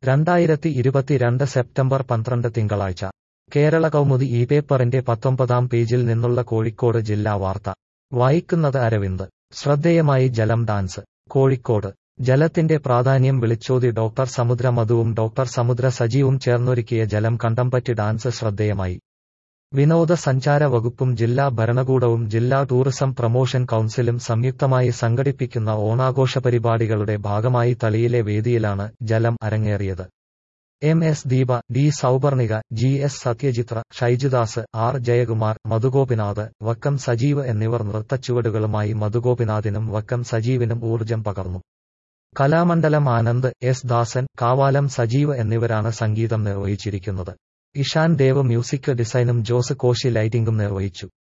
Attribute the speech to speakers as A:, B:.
A: രണ്ടായിരത്തി ഇരുപത്തിരണ്ട് സെപ്റ്റംബർ പന്ത്രണ്ട് തിങ്കളാഴ്ച കേരള കൗമുദി ഈ പേപ്പറിന്റെ പത്തൊമ്പതാം പേജിൽ നിന്നുള്ള കോഴിക്കോട് ജില്ലാ വാർത്ത വായിക്കുന്നത് അരവിന്ദ് ശ്രദ്ധേയമായി ജലം ഡാൻസ് കോഴിക്കോട് ജലത്തിന്റെ പ്രാധാന്യം വിളിച്ചോതി ഡോക്ടർ സമുദ്ര മധുവും ഡോക്ടർ സമുദ്ര സജീവും ചേർന്നൊരുക്കിയ ജലം കണ്ടംപറ്റി ഡാൻസ് ശ്രദ്ധേയമായി വിനോദസഞ്ചാര വകുപ്പും ജില്ലാ ഭരണകൂടവും ജില്ലാ ടൂറിസം പ്രമോഷൻ കൌൺസിലും സംയുക്തമായി സംഘടിപ്പിക്കുന്ന ഓണാഘോഷ പരിപാടികളുടെ ഭാഗമായി തളിയിലെ വേദിയിലാണ് ജലം അരങ്ങേറിയത് M S Deepa D Souparnika G S Sathyajithra Shaijudas R Jayakumar Madhugopinath Vakkom Sajeev എന്നിവർ നൃത്തച്ചുവടുകളുമായി മധുഗോപിനാഥിനും വക്കം സജീവിനും ഊർജം പകർന്നു കലാമണ്ഡലം ആനന്ദ് എസ് ദാസൻ കാവാലം സജീവ് എന്നിവരാണ് സംഗീതം നിർവഹിച്ചിരിക്കുന്നത് ഇഷാൻ ദേവ് മ്യൂസിക് ഡിസൈനും ജോസ് കോശി ലൈറ്റിംഗും നിർവഹിച്ചു